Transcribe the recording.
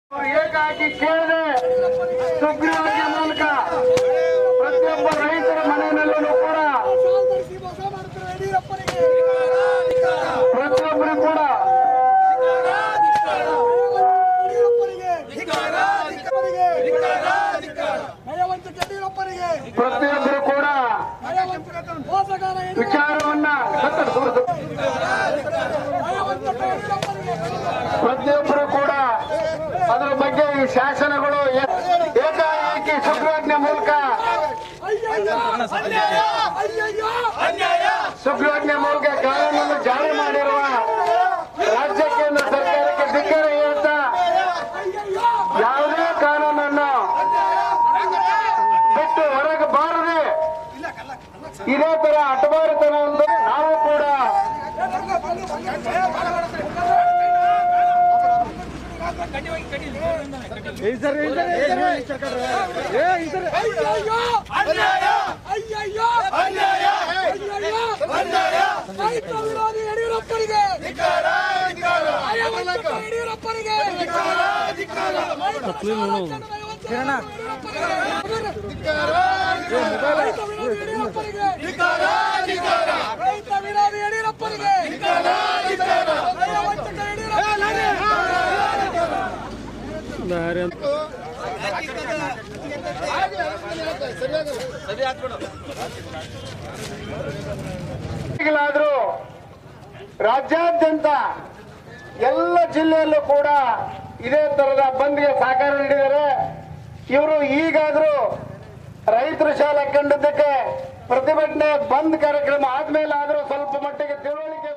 ಏಕಾಗಿ ಕೇಳದೆ ಸುಗ್ರೀವಾಜ್ಞೆ ಮೂಲಕ ಪ್ರತಿಯೊಬ್ಬ ರೈತರ ಮನೆಯಲ್ಲೂ ಕೂಡ ಸಾಲದರ್ಶಿ ಮೋಸ ಮಾಡ್ತಾರೆ ಯಡಿಯೂರಪ್ಪನಿಗೆ ಪ್ರತಿಯೊಬ್ಬರು ಕೂಡ ಯಡಿಯೂರಪ್ಪನಿಗೆ ಯಡಿಯೂರಪ್ಪನಿಗೆ ನಯವಂತಕ ಯಡಿಯೂರಪ್ಪನಿಗೆ ಪ್ರತಿಯೊಬ್ಬರು ಕೂಡ ನಯವಂತಕ ಮೋಸಗಾರ ಯಡಿಯೂರಪ್ಪ ವಿಚಾರವನ್ನ ಸತ್ತರು ಸುರಿದು ನಯವಂತಕ ಯಡಿಯೂರಪ್ಪನಿಗೆ ಪ್ರತಿಯೊಬ್ಬರು ಕೂಡ ಅದರ ಬಗ್ಗೆ ಈ ಶಾಸನಗಳು ಏ- ಏಕಾಏಕಿ ಸುಗ್ರೀವಾಜ್ಞೆ ಮೂಲಕ ಅಯ್ಯಯ್ಯೋ ಅಯ್ಯಯ್ಯೋ ಸುಗ್ರೀವಾಜ್ಞೆ ಮೂಲಕ ಕಾನೂನನ್ನು ಜಾರಿ ಮಾಡಿರುವ ರಾಜ್ಯ ಕೇಂದ್ರ ಸರ್ಕಾರಕ್ಕೆ ಧಿಕ್ಕಾರ ಹೇಳ್ತಾ ಅಯ್ಯಯ್ಯೋ ಯಾವುದೇ ಕಾನೂನನ್ನು ಬಿಟ್ಟು ಹೊರಗೆ ಬಾರದೆ ಇದೇ ತರ ಹಠಮಾರಿತನ ಅಂದ್ರೆ ನಾವು ಕೂಡ ಅಯ್ಯಯ್ಯೋ ಅಯ್ಯಯ್ಯೋ ಅಯ್ಯಯ್ಯೋ ರೈತ ವಿರೋಧಿ ಯಡಿಯೂರಪ್ಪನಿಗೆ ನಯವಂತಕ ಯಡಿಯೂರಪ್ಪನಿಗೆ ರೈತ ವಿರೋಧಿ ಯಡಿಯೂರಪ್ಪನಿಗೆ ರೈತ ವಿರೋಧಿ ಯಡಿಯೂರಪ್ಪನಿಗೆ ನಯವಂತಕ ಯಡಿಯೂರಪ್ಪನಿಗೆ ಈಗಲಾದ್ರೂ ರಾಜ್ಯಾದ್ಯಂತ ಎಲ್ಲ ಜಿಲ್ಲೆಯಲ್ಲೂ ಕೂಡ ಇದೇ ತರದ ಬಂದ್ಗೆ ಸಹಕಾರ ನೀಡಿದ್ದಾರೆ ಇವರು ಈಗಾದ್ರೂ ರೈತರ ಶಾಲೆ ಕಂಡದ್ದಕ್ಕೆ ಪ್ರತಿಭಟನೆ ಬಂದ್ ಕಾರ್ಯಕ್ರಮ ಆದ್ಮೇಲೆ ಆದ್ರೂ ಸ್ವಲ್ಪ ಮಟ್ಟಿಗೆ ತಿಳುವಳಿಕೆ